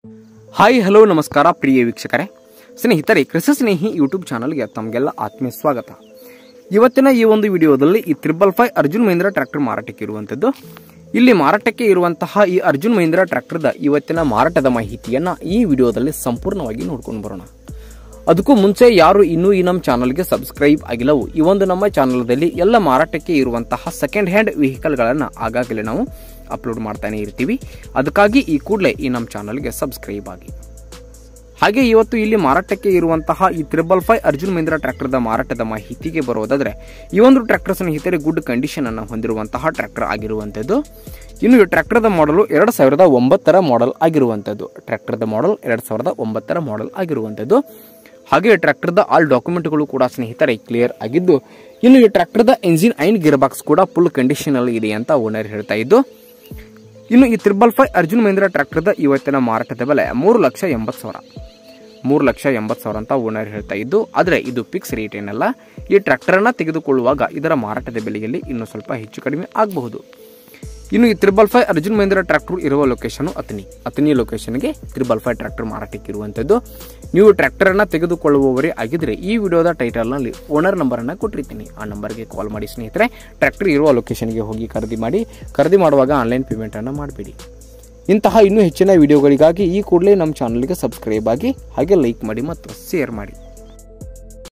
hi hello ನಮಸ್ಕಾರ ಪ್ರಿಯ ವೀಕ್ಷಕರೇ ಸ್ನೇಹಿತರೆ ಕೃಷಿ ಸ್ನೇಹಿ ಯೂಟ್ಯೂಬ್ ಚಾನಲ್ಗೆ ತಮಗೆಲ್ಲ ಆತ್ಮೀಯ ಸ್ವಾಗತ ಇವತ್ತಿನ ಈ ಒಂದು ವಿಡಿಯೋದಲ್ಲಿ ಈ triple five Arjun Mahindra tractor ಮಾರಾಟಕ್ಕೆ ಇರುವಂಥದ್ದು ಇಲ್ಲಿ ಮಾರಾಟಕ್ಕೆ ಇರುವಂತಹ ಈ ಅರ್ಜುನ್ ಮಹೀಂದ್ರ ಟ್ರ್ಯಾಕ್ಟರ್ದ ಇವತ್ತಿನ ಮಾರಾಟದ ಮಾಹಿತಿಯನ್ನ ಈ ವಿಡಿಯೋದಲ್ಲಿ ಸಂಪೂರ್ಣವಾಗಿ ನೋಡ್ಕೊಂಡು ಬರೋಣ ಅದಕ್ಕೂ ಮುಂಚೆ ಯಾರು ಇನ್ನೂ ಈ ನಮ್ಮ ಚಾನಲ್ಗೆ ಸಬ್ಸ್ಕ್ರೈಬ್ ಆಗಿಲ್ಲವೋ ಈ ಒಂದು ನಮ್ಮ ಚಾನಲ್ದಲ್ಲಿ ಎಲ್ಲ ಮಾರಾಟಕ್ಕೆ ಇರುವಂತಹ ಸೆಕೆಂಡ್ ಹ್ಯಾಂಡ್ ವೆಹಿಕಲ್ಗಳನ್ನು ಆಗಾಗಲೇ ನಾವು ಅಪ್ಲೋಡ್ ಮಾಡ್ತಾನೆ ಇರ್ತೀವಿ ಅದಕ್ಕಾಗಿ ಈ ಕೂಡಲೇ ಈ ನಮ್ಮ ಚಾನಲ್ಗೆ ಸಬ್ಸ್ಕ್ರೈಬ್ ಆಗಿ ಹಾಗೆ ಇವತ್ತು ಇಲ್ಲಿ ಮಾರಾಟಕ್ಕೆ ಇರುವಂತಹ ಈ ತ್ರಿಬಲ್ ಫೈವ್ ಅರ್ಜುನ್ ಮಹೀಂದ್ರ ಟ್ರ್ಯಾಕ್ಟರ್ದ ಮಾರಾಟದ ಮಾಹಿತಿಗೆ ಬರೋದಾದ್ರೆ ಈ ಒಂದು ಟ್ರ್ಯಾಕ್ಟರ್ ಸ್ನೇಹಿತರೆ ಗುಡ್ ಕಂಡೀಷನ್ ಅನ್ನು ಹೊಂದಿರುವಂತಹ ಟ್ರ್ಯಾಕ್ಟರ್ ಆಗಿರುವಂಥದ್ದು ಇನ್ನು ಈ ಟ್ರ್ಯಾಕ್ಟರ್ದ ಮಾಡಲು ಎರಡು ಸಾವಿರದ ಒಂಬತ್ತರ ಮಾಡೆಲ್ ಆಗಿರುವಂಥದ್ದು ಟ್ರ್ಯಾಕ್ಟರ್ದ ಮಾಡೆಲ್ ಎರಡು ಸಾವಿರದ ಒಂಬತ್ತರ ಮಾಡೆಲ್ ಆಗಿರುವಂಥದ್ದು ಹಾಗೆ ಈ ಟ್ರ್ಯಾಕ್ಟರ್ದ ಆಲ್ ಡಾಕ್ಯುಮೆಂಟ್ಗಳು ಕೂಡ ಸ್ನೇಹಿತರೆ ಕ್ಲಿಯರ್ ಆಗಿದ್ದು ಇನ್ನು ಈ ಟ್ರ್ಯಾಕ್ಟರ್ದ ಎಂಜಿನ್ ಐನ್ ಗಿಯರ್ ಬಾಕ್ಸ್ ಕೂಡ ಫುಲ್ ಕಂಡೀಷನ್ ಅಲ್ಲಿ ಇದೆ ಅಂತ ಓನರ್ ಹೇಳ್ತಾ ಇದ್ದು ಇನ್ನು ಈ ತ್ರಿಬಲ್ ಫೈವ್ ಅರ್ಜುನ್ ಮಹೀಂದ್ರ ಟ್ರ್ಯಾಕ್ಟರ್ದ ಇವತ್ತಿನ ಮಾರಾಟದ ಬೆಲೆ ಮೂರು ಲಕ್ಷ ಎಂಬತ್ತು ಸಾವಿರ ಮೂರು ಲಕ್ಷ ಎಂಬತ್ತು ಸಾವಿರ ಅಂತ ಓನರ್ ಹೇಳ್ತಾ ಇದ್ದು ಆದರೆ ಇದು ಫಿಕ್ಸ್ ರೇಟ್ ಏನಲ್ಲ ಈ ಟ್ರ್ಯಾಕ್ಟರನ್ನು ತೆಗೆದುಕೊಳ್ಳುವಾಗ ಇದರ ಮಾರಾಟದ ಬೆಲೆಯಲ್ಲಿ ಇನ್ನೂ ಸ್ವಲ್ಪ ಹೆಚ್ಚು ಕಡಿಮೆ ಆಗಬಹುದು ಇನ್ನು ಈ triple five Arjun Mahindra tractor ಇರುವ ಲೊಕೇಶನ್ ಅತನಿ ಅತನಿ ಲೊಕೇಶನ್ಗೆ ತ್ರಿಬಲ್ ಫೈವ್ ಟ್ರ್ಯಾಕ್ಟರ್ ಮಾರಾಟಕ್ಕೆ ಇರುವಂಥದ್ದು ನೀವು ಟ್ರ್ಯಾಕ್ಟರನ್ನು ತೆಗೆದುಕೊಳ್ಳುವವರೇ ಆಗಿದ್ರೆ ಈ ವಿಡಿಯೋದ ಟೈಟಲ್ನಲ್ಲಿ ಓನರ್ ನಂಬರನ್ನು ಕೊಟ್ಟಿರ್ತೀನಿ ಆ ನಂಬರ್ಗೆ ಕಾಲ್ ಮಾಡಿ ಸ್ನೇಹಿತರೆ ಟ್ರ್ಯಾಕ್ಟರ್ ಇರುವ ಲೊಕೇಶನ್ಗೆ ಹೋಗಿ ಖರೀದಿ ಮಾಡಿ ಖರೀದಿ ಮಾಡುವಾಗ ಆನ್ಲೈನ್ ಪೇಮೆಂಟನ್ನು ಮಾಡಬೇಡಿ ಇಂತಹ ಇನ್ನೂ ಹೆಚ್ಚಿನ ವಿಡಿಯೋಗಳಿಗಾಗಿ ಈ ಕೂಡಲೇ ನಮ್ಮ ಚಾನಲ್ಗೆ ಸಬ್ಸ್ಕ್ರೈಬ್ ಆಗಿ ಹಾಗೆ ಲೈಕ್ ಮಾಡಿ ಮತ್ತು ಶೇರ್ ಮಾಡಿ